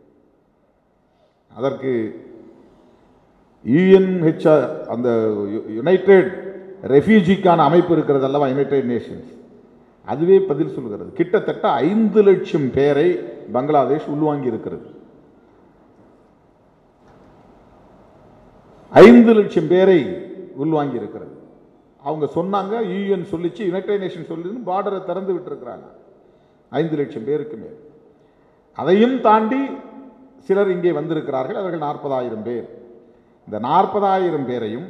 அதற்கு யுஎன்ஹெச்ஆர் அந்த யுனைடெட் ரெஃப்யூஜிக்கான அமைப்பு இருக்கிறது அல்லவா யுனைடெட் நேஷன்ஸ் அதுவே பதில் சொல்கிறது கிட்டத்தட்ட ஐந்து லட்சம் பேரை பங்களாதேஷ் உள்வாங்கி இருக்கிறது ஐந்து லட்சம் பேரை உள்வாங்கி இருக்கிறது அவங்க சொன்னாங்க யூஎன் சொல்லிச்சு யுனைடெட் நேஷன் சொல்லி பார்டரை திறந்து விட்டுருக்கிறாங்க ஐந்து லட்சம் பேருக்கு மேல் அதையும் தாண்டி சிலர் இங்கே வந்திருக்கிறார்கள் அவர்கள் நாற்பதாயிரம் பேர் இந்த நாற்பதாயிரம் பேரையும்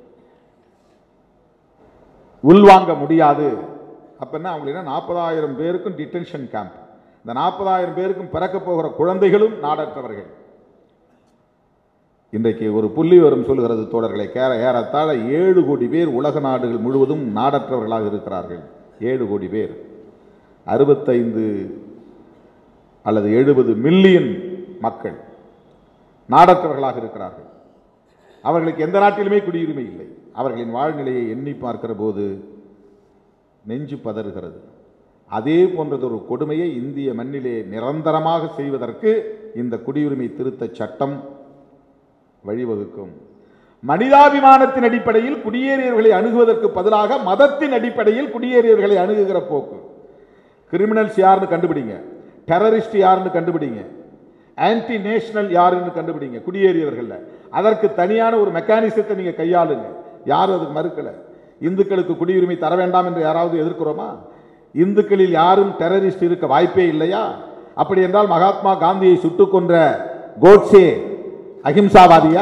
உள்வாங்க முடியாது அப்படின்னா அவங்கள நாற்பதாயிரம் பேருக்கும் டிடென்ஷன் கேம்ப் இந்த நாற்பதாயிரம் பேருக்கும் பிறக்க போகிற குழந்தைகளும் நாடற்றவர்கள் இன்றைக்கு ஒரு புள்ளி வரும் சொல்கிறது தோழர்களை கேர ஏறத்தாழ ஏழு கோடி பேர் உலக நாடுகள் முழுவதும் நாடற்றவர்களாக இருக்கிறார்கள் ஏழு கோடி பேர் அறுபத்தைந்து அல்லது எழுபது மில்லியன் மக்கள் நாடற்றவர்களாக இருக்கிறார்கள் அவர்களுக்கு எந்த நாட்டிலுமே குடியுரிமை இல்லை அவர்களின் வாழ்நிலையை எண்ணி பார்க்கிற போது நெஞ்சு பதறுகிறது அதே போன்றதொரு கொடுமையை இந்திய மண்ணிலே நிரந்தரமாக செய்வதற்கு இந்த குடியுரிமை திருத்த சட்டம் வழிவகுக்கும் மனிதாபிமானத்தின் அடிப்படையில் குடியேறியவர்களை அணுகுவதற்கு பதிலாக மதத்தின் அடிப்படையில் குடியேறியவர்களை அணுகுகிற போக்கு கிரிமினல்ஸ் யாருன்னு கண்டுபிடிங்க டெரரிஸ்ட் யாருன்னு கண்டுபிடிங்க ஆன்டி நேஷனல் யாருன்னு கண்டுபிடிங்க குடியேறியவர்கள்ல அதற்கு தனியான ஒரு மெக்கானிசத்தை நீங்க கையாளுங்க யாரும் அதுக்கு மறுக்கல இந்துக்களுக்கு குடியுரிமை தர வேண்டாம் என்று யாராவது எதிர்க்கிறோமா இந்துக்களில் யாரும் டெரரிஸ்ட் இருக்க வாய்ப்பே இல்லையா அப்படி என்றால் மகாத்மா காந்தியை சுட்டுக் கொன்ற கோட்சே அகிம்சாவாதியா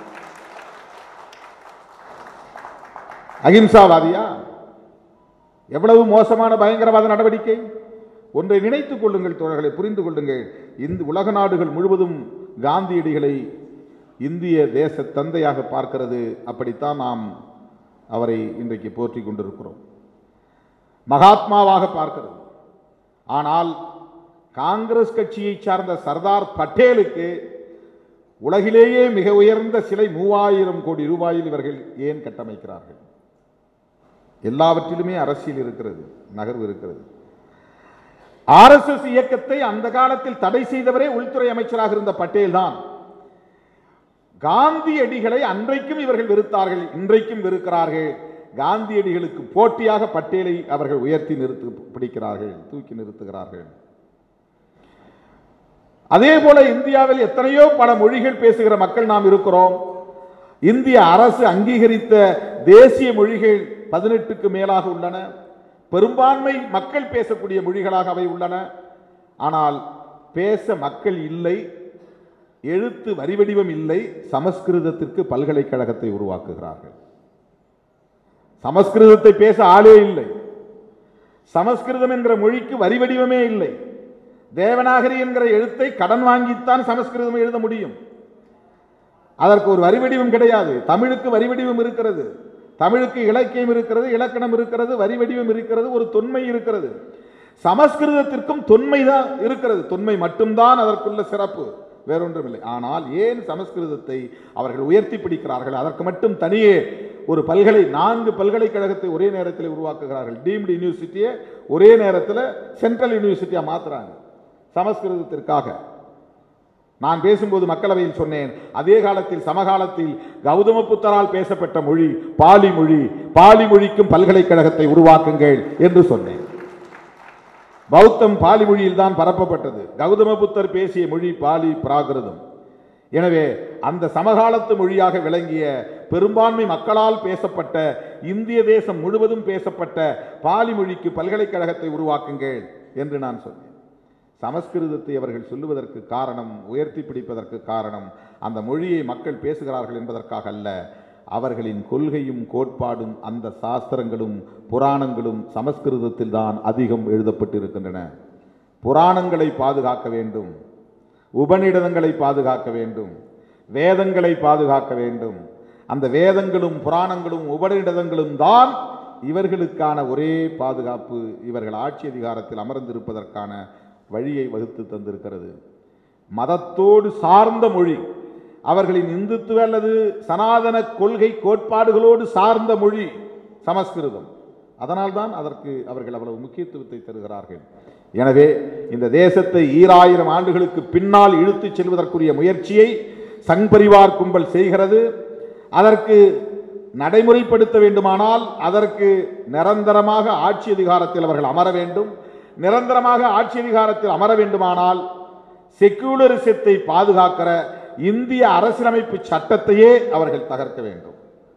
அகிம்சாவாதியா எவ்வளவு மோசமான பயங்கரவாத நடவடிக்கை ஒன்றை நினைத்துக் கொள்ளுங்கள் தோழர்களை புரிந்து கொள்ளுங்கள் இந்த உலக நாடுகள் முழுவதும் காந்தியடிகளை இந்திய தேச தந்தையாக பார்க்கிறது அப்படித்தான் நாம் அவரை இன்றைக்கு போற்றி கொண்டிருக்கிறோம் மகாத்மாவாக பார்க்கிறது ஆனால் காங்கிரஸ் கட்சியை சார்ந்த சர்தார் பட்டேலுக்கு உலகிலேயே மிக உயர்ந்த சிலை மூவாயிரம் கோடி ரூபாயில் இவர்கள் ஏன் கட்டமைக்கிறார்கள் எல்லாவற்றிலுமே அரசியல் இருக்கிறது நகர்வு இருக்கிறது ஆர்எஸ்எஸ் இயக்கத்தை அந்த காலத்தில் தடை செய்தவரே உள்துறை அமைச்சராக இருந்த பட்டேல் தான் காந்தியடிகளை அன்றைக்கும் இவர்கள் வெறுத்தார்கள் இன்றைக்கும் வெறுக்கிறார்கள் காந்தியடிகளுக்கு போட்டியாக பட்டேலை அவர்கள் உயர்த்தி நிறுத்து பிடிக்கிறார்கள் தூக்கி நிறுத்துகிறார்கள் அதே போல இந்தியாவில் எத்தனையோ பல மொழிகள் பேசுகிற மக்கள் நாம் இருக்கிறோம் இந்திய அரசு அங்கீகரித்த தேசிய மொழிகள் பதினெட்டுக்கு மேலாக உள்ளன பெரும்பான்மை மக்கள் பேசக்கூடிய மொழிகளாக அவை உள்ளன ஆனால் பேச மக்கள் இல்லை எழுத்து வரிவடிவம் இல்லை சமஸ்கிருதத்திற்கு பல்கலைக்கழகத்தை உருவாக்குகிறார்கள் சமஸ்கிருதத்தை பேச ஆளே இல்லை சமஸ்கிருதம் என்கிற மொழிக்கு வரிவடிவமே இல்லை தேவநாகரி என்கிற எழுத்தை கடன் வாங்கித்தான் சமஸ்கிருதம் எழுத முடியும் அதற்கு ஒரு வரிவடிவம் கிடையாது தமிழுக்கு வரிவடிவம் இருக்கிறது தமிழுக்கு இலக்கியம் இருக்கிறது இலக்கணம் இருக்கிறது வரிவடிவம் இருக்கிறது ஒரு தொன்மை இருக்கிறது சமஸ்கிருதத்திற்கும் தொன்மை தான் இருக்கிறது தொன்மை மட்டும்தான் அதற்குள்ள சிறப்பு வேறொன்றுமில்லை ஆனால் ஏன் சமஸ்கிருதத்தை அவர்கள் உயர்த்தி பிடிக்கிறார்கள் அதற்கு மட்டும் தனியே ஒரு பல்கலை நான்கு பல்கலைக்கழகத்தை ஒரே நேரத்தில் உருவாக்குகிறார்கள் டீம்டு யூனிவர்சிட்டியை ஒரே நேரத்தில் சென்ட்ரல் யூனிவர்சிட்டியா மாத்துறாங்க சமஸ்கிருதத்திற்காக நான் பேசும்போது மக்களவையில் சொன்னேன் அதே காலத்தில் சமகாலத்தில் கௌதம புத்தரால் பேசப்பட்ட மொழி பாலி மொழி பாலி மொழிக்கும் பல்கலைக்கழகத்தை உருவாக்குங்கள் என்று சொன்னேன் பௌத்தம் பாலி மொழியில் தான் பரப்பப்பட்டது கௌதம புத்தர் பேசிய மொழி பாலி பிராகிருதம் எனவே அந்த சமகாலத்து மொழியாக விளங்கிய பெரும்பான்மை மக்களால் பேசப்பட்ட இந்திய தேசம் முழுவதும் பேசப்பட்ட பாலி மொழிக்கு பல்கலைக்கழகத்தை உருவாக்குங்கள் என்று நான் சொன்னேன் சமஸ்கிருதத்தை அவர்கள் சொல்லுவதற்கு காரணம் உயர்த்தி பிடிப்பதற்கு காரணம் அந்த மொழியை மக்கள் பேசுகிறார்கள் என்பதற்காக அல்ல அவர்களின் கொள்கையும் கோட்பாடும் அந்த சாஸ்திரங்களும் புராணங்களும் சமஸ்கிருதத்தில் தான் அதிகம் எழுதப்பட்டிருக்கின்றன புராணங்களை பாதுகாக்க வேண்டும் உபநிடதங்களை பாதுகாக்க வேண்டும் வேதங்களை பாதுகாக்க வேண்டும் அந்த வேதங்களும் புராணங்களும் உபநிடதங்களும் தான் இவர்களுக்கான ஒரே பாதுகாப்பு இவர்கள் ஆட்சி அதிகாரத்தில் அமர்ந்திருப்பதற்கான வழியை வகுத்து தந்திருக்கிறது மதத்தோடு சார்ந்த மொழி அவர்களின் இந்துத்துவ அல்லது சனாதன கொள்கை கோட்பாடுகளோடு சார்ந்த மொழி சமஸ்கிருதம் அதனால்தான் அதற்கு அவர்கள் அவ்வளவு முக்கியத்துவத்தை தருகிறார்கள் எனவே இந்த தேசத்தை ஈராயிரம் ஆண்டுகளுக்கு பின்னால் இழுத்துச் செல்வதற்குரிய முயற்சியை சங் பரிவார் கும்பல் செய்கிறது அதற்கு நடைமுறைப்படுத்த வேண்டுமானால் அதற்கு நிரந்தரமாக ஆட்சி அதிகாரத்தில் அவர்கள் அமர வேண்டும் நிரந்தரமாக ஆட்சி அதிகாரத்தில் அமர வேண்டுமானால் செக்குலரிசத்தை பாதுகாக்கிற இந்திய அரசியலமைப்பு சட்டத்தையே அவர்கள் தகர்க்க வேண்டும்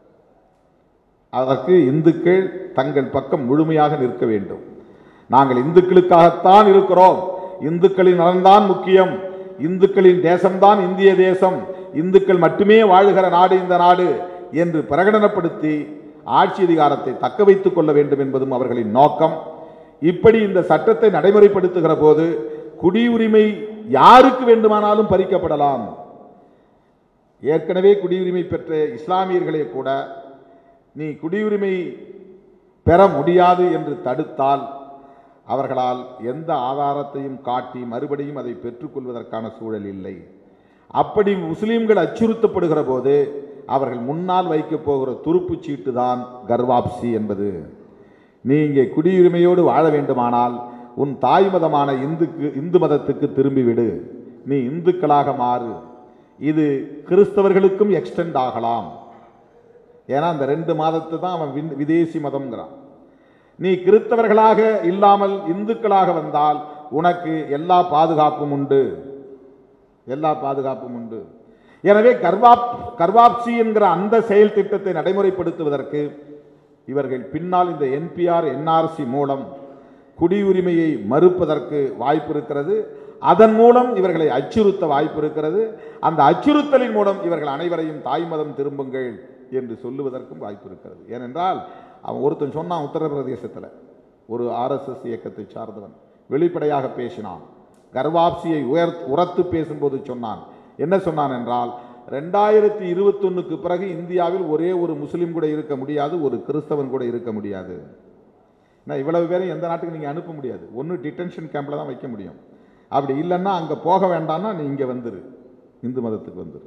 அதற்கு இந்துக்கள் தங்கள் பக்கம் முழுமையாக நிற்க வேண்டும் நாங்கள் இந்துக்களுக்காகத்தான் இருக்கிறோம் இந்துக்களின் நலன்தான் முக்கியம் இந்துக்களின் தேசம்தான் இந்திய தேசம் இந்துக்கள் மட்டுமே வாழுகிற நாடு இந்த நாடு என்று பிரகடனப்படுத்தி ஆட்சி அதிகாரத்தை தக்க வைத்துக் கொள்ள வேண்டும் என்பதும் அவர்களின் நோக்கம் இப்படி இந்த சட்டத்தை நடைமுறைப்படுத்துகிற போது குடியுரிமை யாருக்கு வேண்டுமானாலும் பறிக்கப்படலாம் ஏற்கனவே குடியுரிமை பெற்ற இஸ்லாமியர்களே கூட நீ குடியுரிமை பெற முடியாது என்று தடுத்தால் அவர்களால் எந்த ஆதாரத்தையும் காட்டி மறுபடியும் அதை பெற்றுக்கொள்வதற்கான சூழல் இல்லை அப்படி முஸ்லீம்கள் அச்சுறுத்தப்படுகிற போது அவர்கள் முன்னால் வைக்கப் போகிற துருப்புச் சீட்டு தான் கர்வாப்சி என்பது நீ இங்கே குடியுரிமையோடு வாழ வேண்டுமானால் உன் தாய் மதமான இந்துக்கு இந்து மதத்துக்கு திரும்பிவிடு நீ இந்துக்களாக மாறு இது கிறிஸ்தவர்களுக்கும் எக்ஸ்டெண்ட் ஆகலாம் ஏன்னா அந்த ரெண்டு மாதத்தை தான் அவன் விந்- விதேசி மதம்ங்கிறான் நீ கிறிஸ்தவர்களாக இல்லாமல் இந்துக்களாக வந்தால் உனக்கு எல்லா பாதுகாப்பும் உண்டு எல்லா பாதுகாப்பும் உண்டு எனவே கர்வாப் கர்வாப்சி என்கிற அந்த செயல் திட்டத்தை நடைமுறைப்படுத்துவதற்கு இவர்கள் பின்னால் இந்த என்பிஆர் என்ஆர்சி மூலம் குடியுரிமையை மறுப்பதற்கு வாய்ப்பு இருக்கிறது அதன் மூலம் இவர்களை அச்சுறுத்த வாய்ப்பு இருக்கிறது அந்த அச்சுறுத்தலின் மூலம் இவர்கள் அனைவரையும் தாய் மதம் திரும்புங்கள் என்று சொல்லுவதற்கும் வாய்ப்பு இருக்கிறது ஏனென்றால் அவன் ஒருத்தன் சொன்னான் உத்தரப்பிரதேசத்தில் ஒரு ஆர்எஸ்எஸ் இயக்கத்தை சார்ந்தவன் வெளிப்படையாக பேசினான் கர்வாப்சியை உயர் உரத்து பேசும்போது சொன்னான் என்ன சொன்னான் என்றால் ரெண்டாயிரத்தி இருபத்தொன்னுக்கு பிறகு இந்தியாவில் ஒரே ஒரு முஸ்லீம் கூட இருக்க முடியாது ஒரு கிறிஸ்தவன் கூட இருக்க முடியாது நான் இவ்வளவு பேரும் எந்த நாட்டுக்கு நீங்கள் அனுப்ப முடியாது ஒன்று டிடென்ஷன் கேம்பில் தான் வைக்க முடியும் அப்படி இல்லைன்னா அங்கே போக வேண்டாம்னா நீ இங்கே வந்துரு இந்து மதத்துக்கு வந்துரு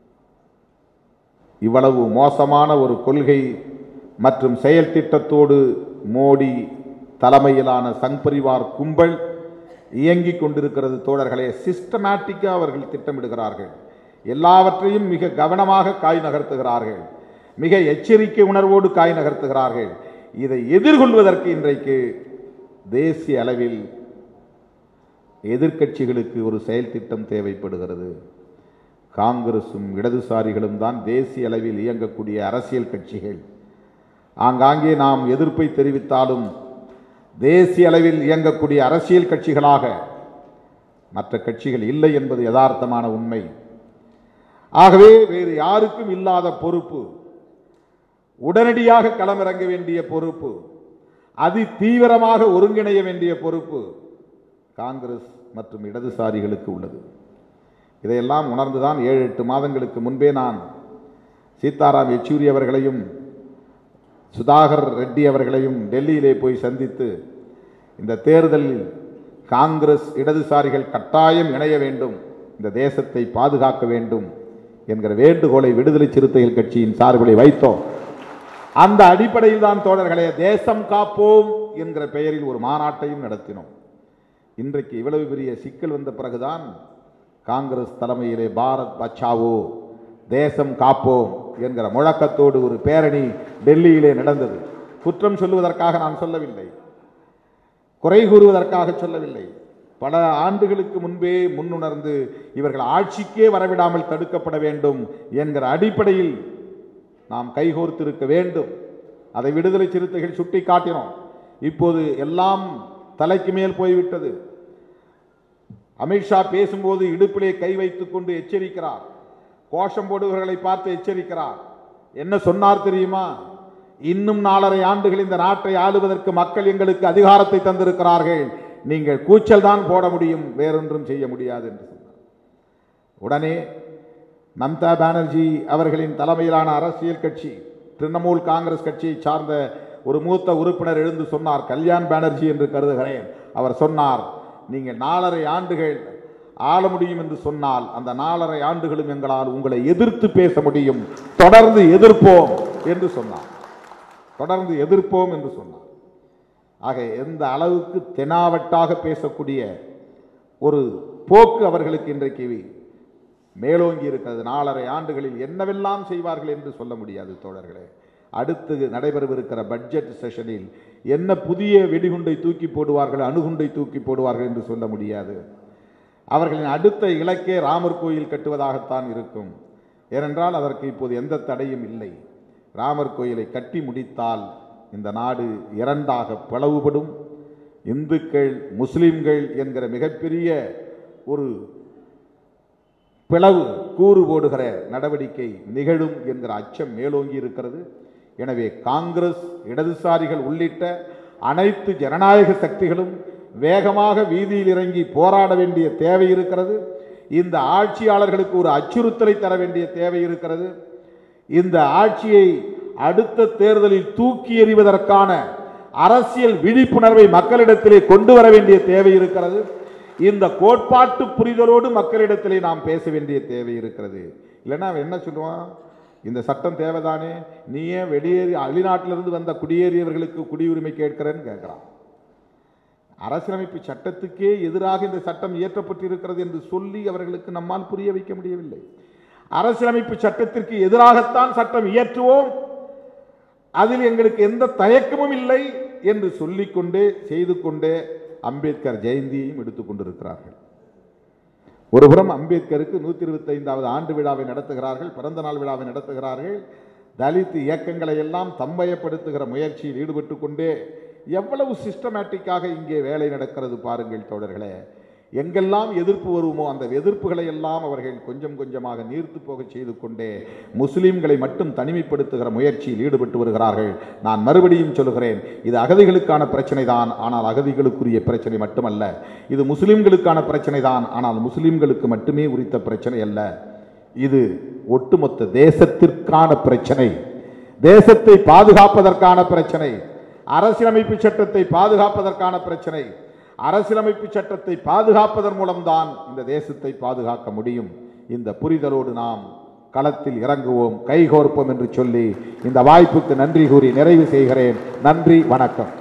இவ்வளவு மோசமான ஒரு கொள்கை மற்றும் செயல் திட்டத்தோடு மோடி தலைமையிலான சங் பரிவார் கும்பல் இயங்கிக் கொண்டிருக்கிறது தோழர்களே சிஸ்டமேட்டிக்காக அவர்கள் திட்டமிடுகிறார்கள் எல்லாவற்றையும் மிக கவனமாக காய் நகர்த்துகிறார்கள் மிக எச்சரிக்கை உணர்வோடு காய் நகர்த்துகிறார்கள் இதை எதிர்கொள்வதற்கு இன்றைக்கு தேசிய அளவில் எதிர்க்கட்சிகளுக்கு ஒரு செயல் திட்டம் தேவைப்படுகிறது காங்கிரசும் இடதுசாரிகளும் தான் தேசிய அளவில் இயங்கக்கூடிய அரசியல் கட்சிகள் ஆங்காங்கே நாம் எதிர்ப்பை தெரிவித்தாலும் தேசிய அளவில் இயங்கக்கூடிய அரசியல் கட்சிகளாக மற்ற கட்சிகள் இல்லை என்பது யதார்த்தமான உண்மை ஆகவே வேறு யாருக்கும் இல்லாத பொறுப்பு உடனடியாக களமிறங்க வேண்டிய பொறுப்பு அதி தீவிரமாக ஒருங்கிணைய வேண்டிய பொறுப்பு காங்கிரஸ் மற்றும் இடதுசாரிகளுக்கு உள்ளது இதையெல்லாம் உணர்ந்துதான் ஏழு எட்டு மாதங்களுக்கு முன்பே நான் சீதாராம் யெச்சூரி அவர்களையும் சுதாகர் ரெட்டி அவர்களையும் டெல்லியிலே போய் சந்தித்து இந்த தேர்தலில் காங்கிரஸ் இடதுசாரிகள் கட்டாயம் இணைய வேண்டும் இந்த தேசத்தை பாதுகாக்க வேண்டும் என்கிற வேண்டுகோளை விடுதலை சிறுத்தைகள் கட்சியின் சார்பிலே வைத்தோம் அந்த அடிப்படையில் தான் தோழர்களே தேசம் காப்போம் என்கிற பெயரில் ஒரு மாநாட்டையும் நடத்தினோம் இன்றைக்கு இவ்வளவு பெரிய சிக்கல் வந்த பிறகுதான் காங்கிரஸ் தலைமையிலே பாரத் பச்சாவோ தேசம் காப்போம் என்கிற முழக்கத்தோடு ஒரு பேரணி டெல்லியிலே நடந்தது குற்றம் சொல்லுவதற்காக நான் சொல்லவில்லை குறை கூறுவதற்காக சொல்லவில்லை பல ஆண்டுகளுக்கு முன்பே முன்னுணர்ந்து இவர்கள் ஆட்சிக்கே வரவிடாமல் தடுக்கப்பட வேண்டும் என்கிற அடிப்படையில் நாம் கைகோர்த்திருக்க வேண்டும் அதை விடுதலை சிறுத்தைகள் சுட்டி காட்டினோம் இப்போது எல்லாம் தலைக்கு மேல் போய்விட்டது அமித்ஷா பேசும்போது இடுப்பிலே கை வைத்துக் கொண்டு எச்சரிக்கிறார் கோஷம் போடுபவர்களை பார்த்து எச்சரிக்கிறார் என்ன சொன்னார் தெரியுமா இன்னும் நாலரை ஆண்டுகள் இந்த நாட்டை ஆளுவதற்கு மக்கள் எங்களுக்கு அதிகாரத்தை தந்திருக்கிறார்கள் நீங்கள் கூச்சல் தான் போட முடியும் வேறொன்றும் செய்ய முடியாது என்று சொன்னார் உடனே மம்தா பானர்ஜி அவர்களின் தலைமையிலான அரசியல் கட்சி திரிணமூல் காங்கிரஸ் கட்சியை சார்ந்த ஒரு மூத்த உறுப்பினர் எழுந்து சொன்னார் கல்யாண் பானர்ஜி என்று கருதுகிறேன் அவர் சொன்னார் நீங்கள் நாலரை ஆண்டுகள் ஆள முடியும் என்று சொன்னால் அந்த நாலரை ஆண்டுகளும் எங்களால் உங்களை எதிர்த்து பேச முடியும் தொடர்ந்து எதிர்ப்போம் என்று சொன்னார் தொடர்ந்து எதிர்ப்போம் என்று சொன்னார் ஆக எந்த அளவுக்கு தெனாவட்டாக பேசக்கூடிய ஒரு போக்கு அவர்களுக்கு இன்றைக்கு மேலோங்கி இருக்கிறது நாலரை ஆண்டுகளில் என்னவெல்லாம் செய்வார்கள் என்று சொல்ல முடியாது தோழர்களே அடுத்து நடைபெறவிருக்கிற பட்ஜெட் செஷனில் என்ன புதிய வெடிகுண்டை தூக்கி போடுவார்கள் அணுகுண்டை தூக்கி போடுவார்கள் என்று சொல்ல முடியாது அவர்களின் அடுத்த இலக்கே ராமர் கோயில் கட்டுவதாகத்தான் இருக்கும் ஏனென்றால் அதற்கு இப்போது எந்த தடையும் இல்லை ராமர் கோயிலை கட்டி முடித்தால் இந்த நாடு இரண்டாக பிளவுபடும் இந்துக்கள் முஸ்லிம்கள் என்கிற மிகப்பெரிய ஒரு பிளவு கூறு போடுகிற நடவடிக்கை நிகழும் என்கிற அச்சம் மேலோங்கி இருக்கிறது எனவே காங்கிரஸ் இடதுசாரிகள் உள்ளிட்ட அனைத்து ஜனநாயக சக்திகளும் வேகமாக வீதியில் இறங்கி போராட வேண்டிய தேவை இருக்கிறது இந்த ஆட்சியாளர்களுக்கு ஒரு அச்சுறுத்தலை தர வேண்டிய தேவை இருக்கிறது இந்த ஆட்சியை அடுத்த தேர்தலில் தூக்கி எறிவதற்கான அரசியல் விழிப்புணர்வை மக்களிடத்திலே கொண்டு வர வேண்டிய தேவை இருக்கிறது இந்த கோட்பாட்டு புரிதலோடு மக்களிடத்திலே நாம் பேச வேண்டிய தேவை இருக்கிறது இல்லைன்னா அவன் என்ன சொல்லுவான் இந்த சட்டம் தேவைதானே நீ ஏன் வெளியேறி வெளிநாட்டிலிருந்து வந்த குடியேறியவர்களுக்கு குடியுரிமை கேட்கிறேன்னு கேட்கிறான் அரசியலமைப்பு சட்டத்துக்கே எதிராக இந்த சட்டம் இயற்றப்பட்டிருக்கிறது என்று சொல்லி அவர்களுக்கு நம்மால் புரிய வைக்க முடியவில்லை அரசியலமைப்பு சட்டத்திற்கு எதிராகத்தான் சட்டம் இயற்றுவோம் அதில் எங்களுக்கு எந்த தயக்கமும் இல்லை என்று சொல்லிக்கொண்டே செய்து கொண்டே அம்பேத்கர் ஜெயந்தியையும் எடுத்துக் கொண்டிருக்கிறார்கள் ஒருபுறம் அம்பேத்கருக்கு நூற்றி இருபத்தைந்தாவது ஆண்டு விழாவை நடத்துகிறார்கள் பிறந்த நாள் விழாவை நடத்துகிறார்கள் தலித் இயக்கங்களை எல்லாம் தம்பயப்படுத்துகிற முயற்சியில் ஈடுபட்டு கொண்டே எவ்வளவு சிஸ்டமேட்டிக்காக இங்கே வேலை நடக்கிறது பாருங்கள் தோழர்களே எங்கெல்லாம் எதிர்ப்பு வருமோ அந்த எதிர்ப்புகளை எல்லாம் அவர்கள் கொஞ்சம் கொஞ்சமாக நீர்த்து போக செய்து கொண்டே முஸ்லிம்களை மட்டும் தனிமைப்படுத்துகிற முயற்சியில் ஈடுபட்டு வருகிறார்கள் நான் மறுபடியும் சொல்கிறேன் இது அகதிகளுக்கான பிரச்சனை தான் ஆனால் அகதிகளுக்குரிய பிரச்சனை மட்டுமல்ல இது முஸ்லிம்களுக்கான பிரச்சனை தான் ஆனால் முஸ்லிம்களுக்கு மட்டுமே உரித்த பிரச்சனை அல்ல இது ஒட்டுமொத்த தேசத்திற்கான பிரச்சனை தேசத்தை பாதுகாப்பதற்கான பிரச்சனை அரசியலமைப்பு சட்டத்தை பாதுகாப்பதற்கான பிரச்சனை அரசியலமைப்பு சட்டத்தை பாதுகாப்பதன் மூலம்தான் இந்த தேசத்தை பாதுகாக்க முடியும் இந்த புரிதலோடு நாம் களத்தில் இறங்குவோம் கைகோர்ப்போம் என்று சொல்லி இந்த வாய்ப்புக்கு நன்றி கூறி நிறைவு செய்கிறேன் நன்றி வணக்கம்